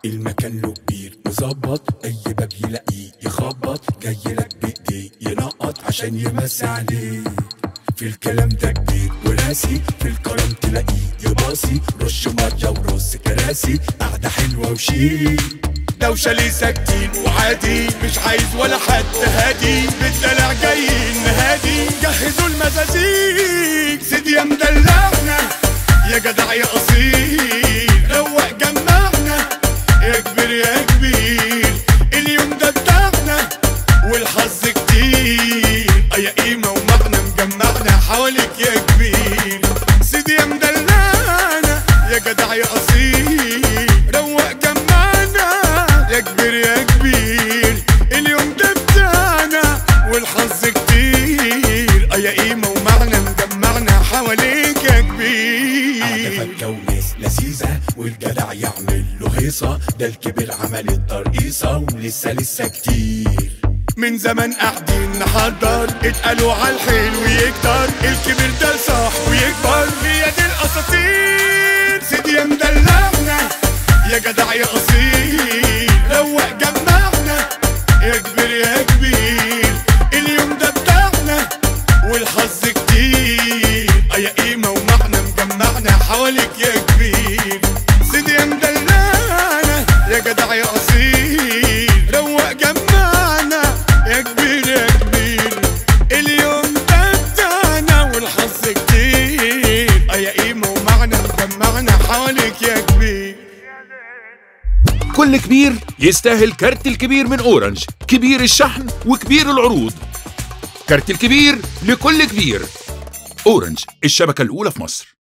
المكان له كبير مظبط اي باب يلاقيه يخبط جاي لك بايديه ينقط عشان يمسي عليه في الكلام ده جديد وراسي في الكرم تلاقيه يباصي رش ميه ورص كراسي قعده حلوه وشيك دوشة ليه ساكتين وعادي مش عايز ولا حد هادي بالدلع جايين نهادي جهزوا المزازيك سيدي يا مدلعنا يا جدع يا اصيل روق جمعنا يا كبير يا كبير اليوم ده بتاعنا والحظ كتير آه يا قيمة ومعنى مجمعنا حواليك يا كبير سيدي يا مدلعنا يا جدع يا اصيل روق جمعنا يا كبير يا كبير اليوم ده بتاعنا والحظ كتير اه يا قيمة ومعنى مجمعنا حواليك يا كبير قاعدة فكة وناس لذيذة والجدع يعمل له هيصة ده الكبير عمل الترقيصة ولسه لسه كتير من زمان قاعدين نحضر اتقالوا على الحلو يكتر الكبير ده صح ويكبر هي دي الاساطير سيدي يا مدلعنا يا جدع يا اصيل روق جمعنا يا كبير يا كبير اليوم ده بتاعنا والحظ كتير اه يا قيمة ومعنى مجمعنا حواليك يا كبير سيدي يا مدلعنا يا جدع يا اصيل روق جمعنا يا كبير يا كبير اليوم ده بتاعنا والحظ كتير اه يا قيمة ومعنى مجمعنا حواليك يا كبير كل كبير يستاهل كارت الكبير من اورنج كبير الشحن وكبير العروض كارت الكبير لكل كبير اورنج الشبكة الأولى في مصر